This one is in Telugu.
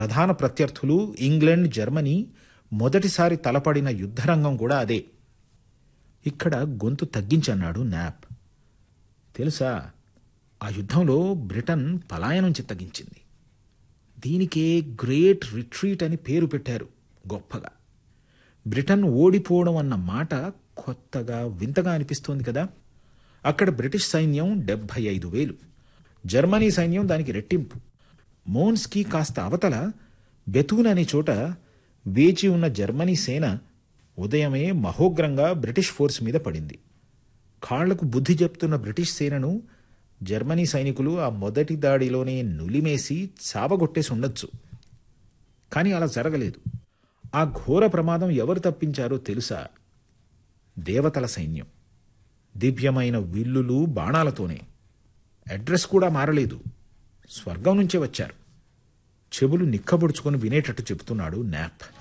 ప్రధాన ప్రత్యర్థులు ఇంగ్లండ్ జర్మనీ మొదటిసారి తలపడిన యుద్ధరంగం కూడా అదే ఇక్కడ గొంతు తగ్గించన్నాడు నాప్ తెలుసా ఆ యుద్ధంలో బ్రిటన్ పలాయనం చిత్తగించింది దీనికే గ్రేట్ రిట్రీట్ అని పేరు పెట్టారు గొప్పగా బ్రిటన్ ఓడిపోవడం అన్న మాట కొత్తగా వింతగా అనిపిస్తోంది కదా అక్కడ బ్రిటిష్ సైన్యం డెబ్భై ఐదు వేలు జర్మనీ సైన్యం దానికి రెట్టింపు మోన్స్కి కాస్త అవతల బెతూన్ అనే చోట వేచి ఉన్న జర్మనీ సేన ఉదయమే మహోగ్రంగా బ్రిటిష్ ఫోర్స్ మీద పడింది కాళ్లకు బుద్ధి చెప్తున్న బ్రిటిష్ సేనను జర్మనీ సైనికులు ఆ మొదటి దాడిలోనే నులిమేసి చావగొట్టేసి ఉండొచ్చు కానీ అలా జరగలేదు ఆ ఘోర ప్రమాదం ఎవరు తప్పించారో తెలుసా దేవతల సైన్యం దివ్యమైన విల్లులు బాణాలతోనే అడ్రస్ కూడా మారలేదు స్వర్గం నుంచే వచ్చారు చెవులు నిక్కబొడుచుకొని వినేటట్టు చెబుతున్నాడు నాప్